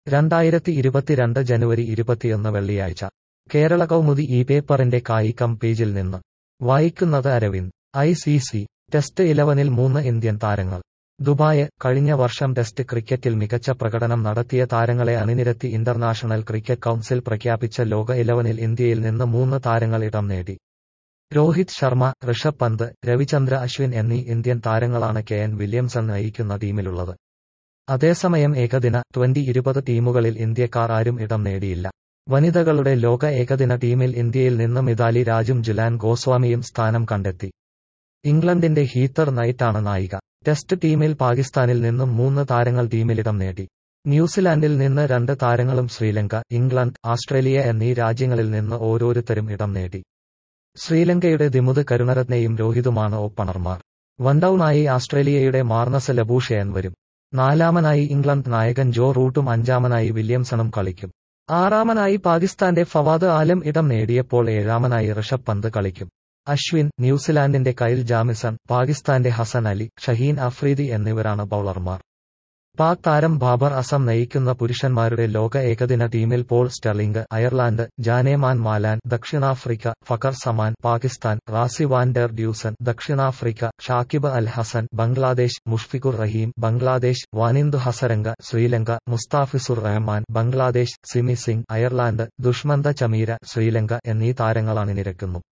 രണ്ടായിരത്തി ഇരുപത്തിരണ്ട് ജനുവരി ഇരുപത്തിയൊന്ന് വെള്ളിയാഴ്ച കേരള കൗമുദി ഈ പേപ്പറിന്റെ കായികം പേജിൽ നിന്ന് വായിക്കുന്നത് അരവിന്ദ് ഐ സി സി ടെസ്റ്റ് ഇലവനിൽ മൂന്ന് ഇന്ത്യൻ താരങ്ങൾ ദുബായ് കഴിഞ്ഞ വർഷം ടെസ്റ്റ് ക്രിക്കറ്റിൽ മികച്ച പ്രകടനം നടത്തിയ താരങ്ങളെ അണിനിരത്തി ഇന്റർനാഷണൽ ക്രിക്കറ്റ് കൗൺസിൽ പ്രഖ്യാപിച്ച ലോക ഇലവനിൽ ഇന്ത്യയിൽ നിന്ന് മൂന്ന് താരങ്ങൾ ഇടം നേടി രോഹിത് ശർമ്മ ഋഷഭ് പന്ത് രവിചന്ദ്ര അശ്വിൻ എന്നീ ഇന്ത്യൻ താരങ്ങളാണ് കെ എൻ വില്യംസൺ നയിക്കുന്ന ടീമിലുള്ളത് അതേസമയം ഏകദിന ട്വന്റി ഇരുപത് ടീമുകളിൽ ഇന്ത്യക്കാർ ആരും ഇടം നേടിയില്ല വനിതകളുടെ ലോക ഏകദിന ടീമിൽ ഇന്ത്യയിൽ നിന്ന് മിതാലി രാജും ജുലാൻ ഗോസ്വാമിയും സ്ഥാനം കണ്ടെത്തി ഇംഗ്ലണ്ടിന്റെ ഹീത്തർ നൈറ്റാണ് നായിക ടെസ്റ്റ് ടീമിൽ പാകിസ്ഥാനിൽ നിന്നും മൂന്ന് താരങ്ങൾ ടീമിലിടം നേടി ന്യൂസിലാൻഡിൽ നിന്ന് രണ്ട് താരങ്ങളും ശ്രീലങ്ക ഇംഗ്ലണ്ട് ഓസ്ട്രേലിയ എന്നീ രാജ്യങ്ങളിൽ നിന്ന് ഓരോരുത്തരും ഇടം നേടി ശ്രീലങ്കയുടെ ദിമുത് കരുണരത്നയും രോഹിതുമാണ് ഓപ്പണർമാർ വൺഡൌണായി ഓസ്ട്രേലിയയുടെ മാർനസ് ലബൂഷയൻ വരും നാലാമനായി ഇംഗ്ലണ്ട് നായകൻ ജോ റൂട്ടും അഞ്ചാമനായി വില്യംസണും കളിക്കും ആറാമനായി പാകിസ്ഥാന്റെ ഫവാദ് ആലം ഇടം നേടിയപ്പോൾ ഏഴാമനായി ഋഷഭ് പന്ത് കളിക്കും അശ്വിൻ ന്യൂസിലാൻഡിന്റെ കൈൽ ജാമിസൺ പാകിസ്ഥാന്റെ ഹസൻ അലി ഷഹീൻ അഫ്രീദി എന്നിവരാണ് ബൌളർമാർ പാക് താരം ബാബർ അസം നയിക്കുന്ന പുരുഷന്മാരുടെ ലോക ഏകദിന ടീമിൽ Paul Stirling Ireland Janneman Malan ദക്ഷിണാഫ്രിക്ക Fakhar Zaman Pakistan Rassie van der Dussen ദക്ഷിണാഫ്രിക്ക ഷാക്കിബ് അൽ ഹസൻ ബംഗ്ലാദേശ് മുഷ്ഫിഖുർ റഹീം ബംഗ്ലാദേശ് വാനിന്ദു ഹസരംഗ ശ്രീലങ്ക മുസ്താഫിസുർ റഹ്മാൻ ബംഗ്ലാദേശ് സിമി സിംഗ് അയർലാൻഡ് ദുഷ്മന്ത ചമീര ശ്രീലങ്ക എന്നീ താരങ്ങൾ അണിനിരക്കുന്നു